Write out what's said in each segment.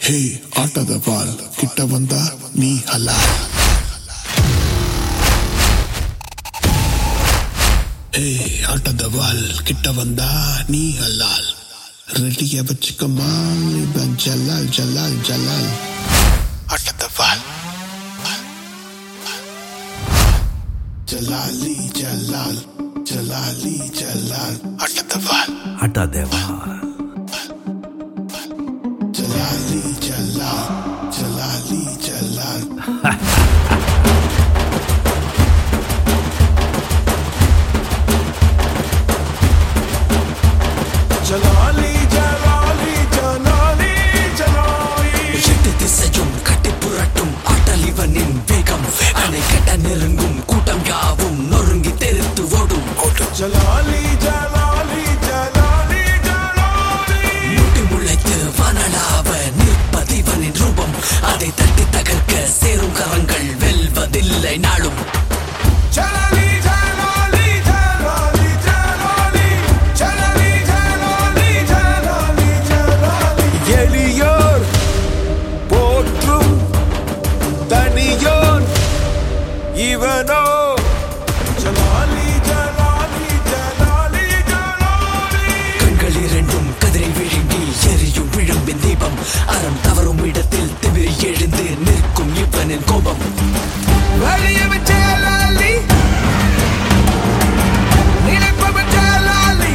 ஹே ஆட்டத பால் கிட்ட வந்தா நீ ஹலால் ஹே ஆட்டத வால் கிட்ட வந்தா நீ ஹலால் ரெடிய வச்சுக்கமா இவன் ஜலால் ஜலால் ஜலால் ஆட்டத வால் ஜலாலி ஜலால் ஜலாலி ஜலால் ஆட்டத வால் हटा देवा ஜலாலி ஜலால் ஜலாலி ஜலால் ஜலாலி ஜலாலி ஜலாலி ஜலாலி எட்டு திசையும் கட்டி புரட்டும் ஆட்டல் இவனின் வேகம் அணை கட்ட நெருங்கும் கூட்டம் யாவும் நொறுங்கி தெரித்து ஓடும் ஜலாலி ஜலாலி ஜலாலி ஜலாலி முட்டி முளைத்து வனலாவ நிற்பதிவனின் ரூபம் அதை தட்டி தகர்க்க சேரும் கரங்கள் வெல்வதில்லை நாளும் ஜலாலி ஜலாலி ஜலாலி ஜலாலி ஜலாலி ஜலாலி ஜலாலி ஜலாலி எளியோர் போற்றும் தனியோன் இவனோ ஜலாலி ஜலாலி ஜலாலி ஜலாலி கண்கள் இரண்டும் கதிரை விழுங்கி எரியும் விழும்பின் தீபம் அறம் தவறும் இடத்தில் திமிரி எழுந்து நிற்கும் இவனின் கோபம் வலியவன் ஜலாலி நினைப்பவன் ஜலாலி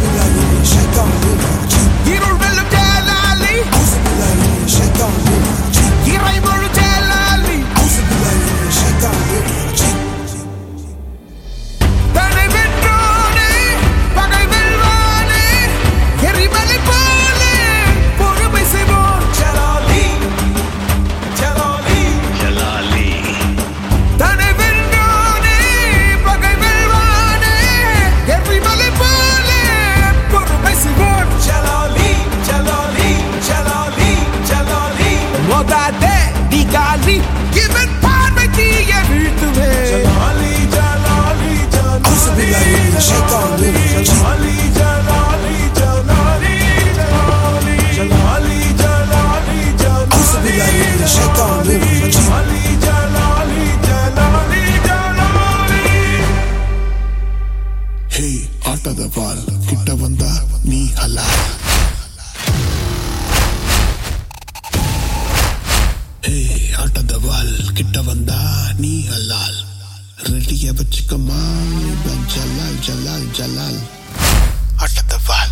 இருள் வெல்லும் ஜலாலி இறைமுழு ஜலாலி தடை வென்றோனே பகை வெல்வானே எரிமலை போலே பொறுமை செய்வோம் ஜலாலி ஜலாலி தடை வென்றோனே பகை வெல்வானே எரிமலை போலே பொறுமை செய்வோம் ஜலாலி ஜலாலி ஜலாலி ஜலாலி மோதாதே திகாலி இவன் பார்வை தீய வீழ்த்துவே ஜலாலி ஜலாலி ஜலாலி ஜலாலி ஜலாலி ஜலாலி ஜலாலி ஜலாலி ஜலாலி ஜலாலி ஜலாலி ஜலாலி ஜலாலி ஜலாலி ஹே ஆட்டத பால் கிட்ட வந்தா நீ ஹலால் ஹே ஆட்டத வால் கிட்ட வந்தா நீ ஹலால் ரெடிய வச்சுக்கமா இவன் ஜலால் ஜலால் ஜலால் ஆட்டத வால்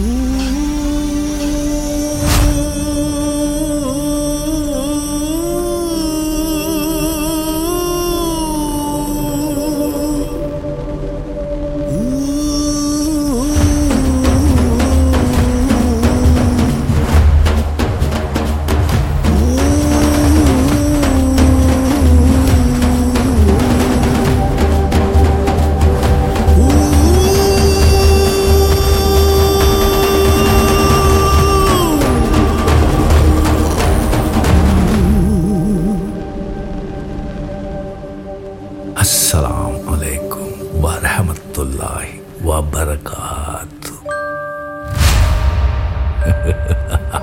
अस्सलाम वालेकुम वरहमतुल्लाहि वबरकातुह